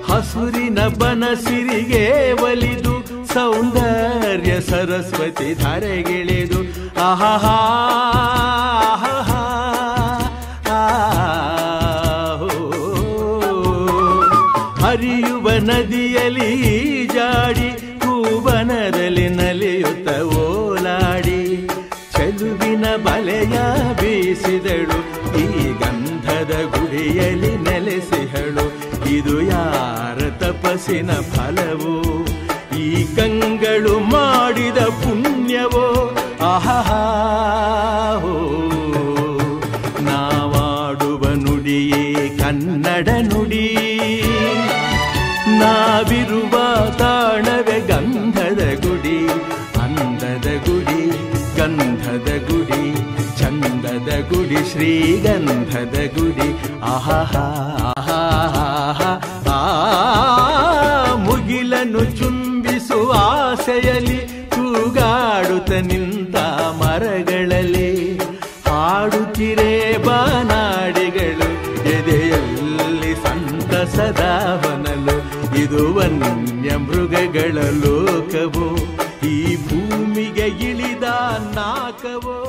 ಹಸುರಿನ ಬನಸಿರಿಗೆ ಒಲಿದು ಸೌಂದರ್ಯ ಸರಸ್ವತಿ ಧರೆಗಿಳಿದು ಆಹಾ ಆಹಾ ಆಹೋ. ಹರಿಯುವ ನದಿಯಲ್ಲಿ ಜಾಡಿ ಹೂವನದಲ್ಲಿ ನಲಿಯುತ್ತ ಓಲಾಡಿ ಚೆಲುವಿನ ಬಲೆಯ ಬೀಸಿದಳು ಈ ಗಂಧದ ಗುಡಿಯಲ್ಲಿ ನೆಲೆಸಿಹಳು ಇದು ಯಾರ ತಪಸ್ಸಿನ ಫಲವೋ ಈ ಕಂಗಳು ಮಾಡಿದ ಪುಣ್ಯವೋ ಆಹಾ ನಾವಾಡುವ ನುಡಿಯೇ ಕನ್ನಡ ನುಡಿ ನಾವಿರುವ ತಾಣವೇ ಗಂಧದ ಗುಡಿ ಅಂದದ ಗುಡಿ ಗಂಧದ ಗುಡಿ ಚಂದದ ಗುಡಿ ಶ್ರೀಗಂಧದ ಗುಡಿ ಆಹಾ ಆಹಾ ಆ ಮುಗಿಲನ್ನು ಚುಂಬಿಸುವ ಆಸೆಯಲ್ಲಿ ತೂಗಾಡುತ್ತ ನಿಂತ ಮರಗಳಲ್ಲಿ ಹಾಡುತ್ತಿರೇ ಬಾನಾಡಿಗಳು ಎದೆಯಲ್ಲಿ ಸಂತಸದ ಹೊನಲು ಇದು ವನ್ಯ ಮೃಗಗಳ ಲೋಕವೋ ಈ ಭೂಮಿಗೆ ಇಳಿದ ನಾಕವೋ